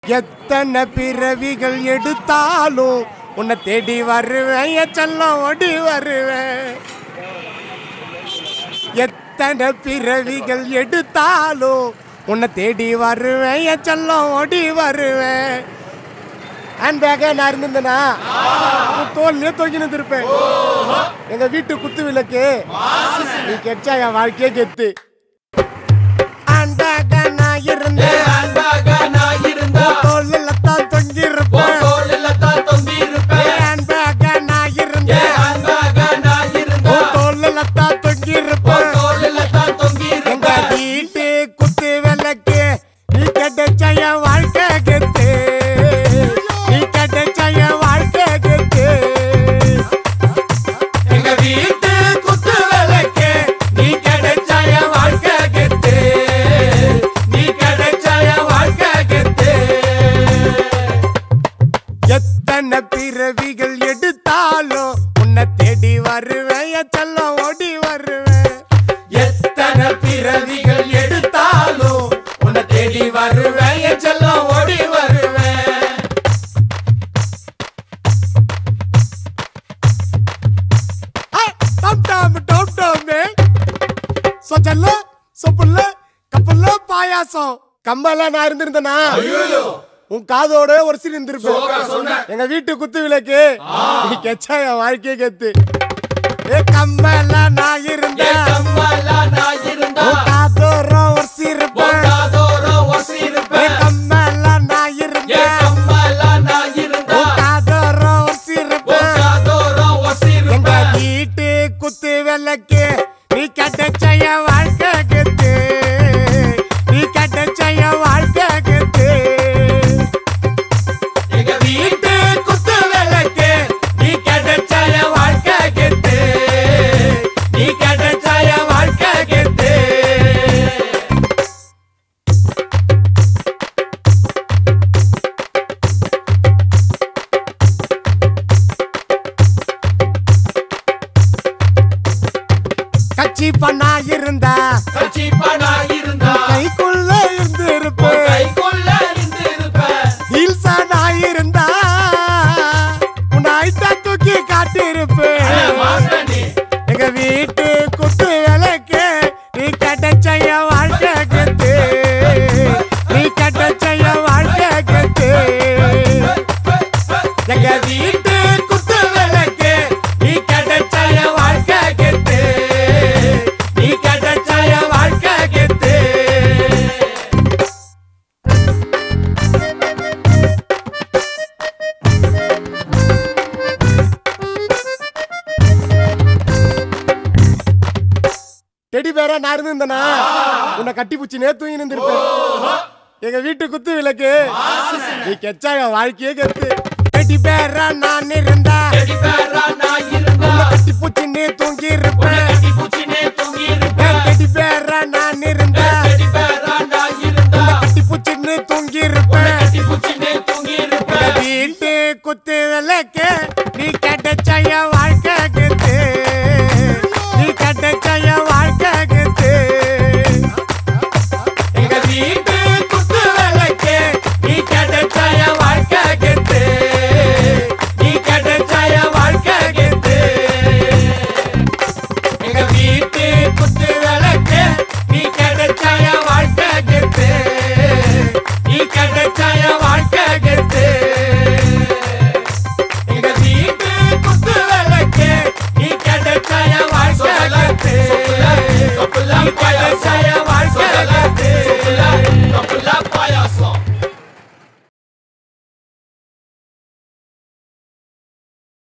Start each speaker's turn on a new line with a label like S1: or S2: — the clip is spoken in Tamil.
S1: எத்தனை பிறவிகள் எடுத்தாலும் உன்னை தேடி வருவேன் என் செல்லம் ஓடி வருவேன் எத்தனை பிறவிகள் எடுத்தாலும் உன்னை தேடி வருவேன் என் செல்லம் ஓடி வருவேன் ஹேண்ட் பேக்கை நான் இருந்திருந்தேனா உன் தோல்லையே தொங்கி நின்றுருப்பேன் எங்க வீட்டு குத்து விளக்கு நீ கெச்சா என் வாழ்க்கையே கெத்து ஹேண்ட் பேக்கை நான் இருந்தேன் தோல்ல தான் தொங்கி இருப்பேன் ஹேண்ட் பேக்கை நான் இருந்தேன் தோல்ல தான் தொங்கி இருப்பேன் எங்க வீட்டு குத்து விளக்கு நீ கிடைச்ச என் வாழ்க்கை கெத்து நீ கிடைச்ச என் வாழ்க்கை கெத்து
S2: எங்க வீட்டு குத்து விளக்கு நீ கிடைச்ச என் வாழ்க்கை கெத்து நீ கிடைச்ச என் வாழ்க்கை கெத்து
S1: எத்தனை பிறவிகள் எடுத்தாலும் உன்னை தேடி வருவேன் என் செல்லம் ஓடி வருவேன்
S2: எத்தனை பிறவிகள் எடுத்தாலும் உன்னை தேடி வருவேன் என் செல்லம் ஓடி வருவேன்
S1: ஹே, டம் டம் டம் டம்மே. சொச்சல்ல சொப்புல்ல கப்பல்ல பாயாசம் கம்பெல்லாம் நான் இருந்திருந்தேனா உன் காதோட ஒரு சீர் இருந்திருப்பேன் எங்க வீட்டு குத்து விளக்கு நீ கெச்சா என் வாழ்க்கையே கெத்து ஏ கம்பெல்லாம் நான்
S2: என்
S1: இருந்தேன்
S2: கம்மலா நான் இருந்தா
S1: உன் காதோர ஒரு சீர் இருப்பேன்
S2: ஒட்டாதோரோ
S1: ஏ
S2: ஒசிருப்பேன்
S1: கம்பெல்லாம் நான்
S2: என்
S1: இருந்தேன்
S2: கம்மலா நான் இருந்தா
S1: உன் காதோர ஒரு சீர் இருப்பேன்
S2: ஒட்டாதோரோ
S1: எங்க
S2: ஒசிருப்பேன்
S1: வீட்டு குத்து விளக்கு நீ கட்ட செய்ய வாழ்க்கை கெத்து நீ கட்ட செய்ய வாழ்க்கை கெத்து
S2: எங்க வீட்டு குத்து விளக்கு நீ கிடைச்ச என் வாழ்க்கை கெத்து நீ கிடைச்ச என் வாழ்க்கை கெத்து
S1: கட்சி பண்ணா இருந்தா
S2: கட்சிப்பனா இருந்தா
S1: கைக்குள்ள இருந்து
S2: உன்
S1: இருப்பேன்
S2: கைக்குள்ள இருந்து இருப்பேன்
S1: ஹீல்ஸா நான் இருந்தா உன்னை ஐட்டா தூக்கி காட்டி இருப்பேன்
S2: மாஸ்டர் நீ
S1: எங்க வீட்டு குத்து விளக்கு நீ கட்ட செய்ய வாழ்க்கை கெத்து நீ கட்ட செய்ய வாழ்க்கை கெத்து
S2: எங்க வீட்டு குத்து விளக்கு நீ கிடைச்ச என் வாழ்க்கை கெத்து நீ கிடைச்ச என் வாழ்க்கை கெத்து
S1: டெடி பேரா நான் இருந்திருந்தேனா உன்னை கட்டி பூச்சி நேத்து தூங்கி நின்றுருப்பேன் எங்க வீட்டு குத்து விளக்கு நீ கெச்சா என் வாழ்க்கையே கெத்து டெடி பேரா நான் இருந்தா
S2: செடி பேரா நான் இருந்தா
S1: உன்னை கட்டி பூச்சி நீ தூங்கி
S2: உன்னை
S1: இருப்பேன்
S2: கட்டி பூச்சினே தூங்கி இருப்பேன்
S1: டெடி பேரா நான் இருந்தா
S2: செடி பேரா நான் இருந்தா
S1: கட்டி பூச்சி நீ தூங்கி
S2: உன்னை
S1: இருப்பேன்
S2: கட்டி பூச்சினே தூங்கி
S1: எங்க
S2: இருப்பேன்
S1: வீட்டு குத்து விளக்கு